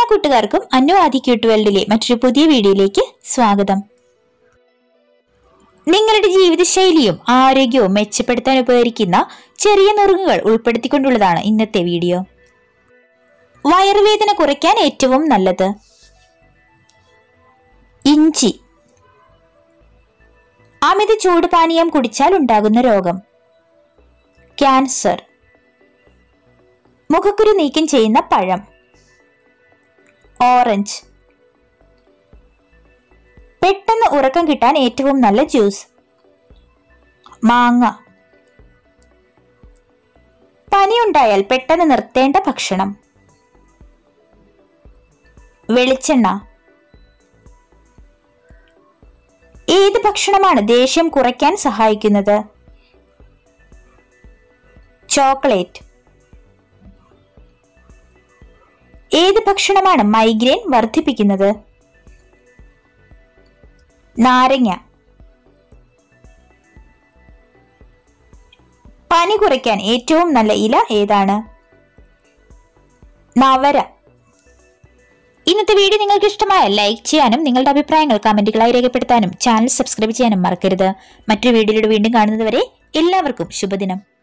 കൂട്ടുകാർക്കും അന്നു ആദി ക്യൂട്ടുവേൾഡിലെ മറ്റൊരു പുതിയ വീഡിയോയിലേക്ക് സ്വാഗതം നിങ്ങളുടെ ജീവിതശൈലിയും ആരോഗ്യവും മെച്ചപ്പെടുത്താൻ ഉപകരിക്കുന്ന ചെറിയ നുറുങ്ങുകൾ ഉൾപ്പെടുത്തിക്കൊണ്ടുള്ളതാണ് ഇന്നത്തെ വീഡിയോ വയറുവേദന കുറയ്ക്കാൻ ഏറ്റവും നല്ലത് ഇഞ്ചി അമിത ചൂട് പാനീയം കുടിച്ചാൽ ഉണ്ടാകുന്ന രോഗം ക്യാൻസർ മുഖക്കുരു നീക്കം ചെയ്യുന്ന പഴം ഓറഞ്ച് പെട്ടെന്ന് ഉറക്കം കിട്ടാൻ ഏറ്റവും നല്ല ജ്യൂസ് മാങ്ങ പനിയുണ്ടായാൽ പെട്ടെന്ന് നിർത്തേണ്ട ഭക്ഷണം വെളിച്ചെണ്ണ ഏത് ഭക്ഷണമാണ് ദേഷ്യം കുറയ്ക്കാൻ സഹായിക്കുന്നത് ചോക്ലേറ്റ് ഏത് ഭക്ഷണമാണ് മൈഗ്രെയിൻ വർദ്ധിപ്പിക്കുന്നത് നാരങ്ങ പനി കുറയ്ക്കാൻ ഏറ്റവും നല്ല ഇല ഏതാണ് നവര ഇന്നത്തെ വീഡിയോ നിങ്ങൾക്ക് ഇഷ്ടമായ ലൈക്ക് ചെയ്യാനും നിങ്ങളുടെ അഭിപ്രായങ്ങൾ കമന്റുകളായി രേഖപ്പെടുത്താനും ചാനൽ സബ്സ്ക്രൈബ് ചെയ്യാനും മറക്കരുത് മറ്റൊരു വീഡിയോയിലൂടെ വീണ്ടും കാണുന്നത് വരെ എല്ലാവർക്കും ശുഭദിനം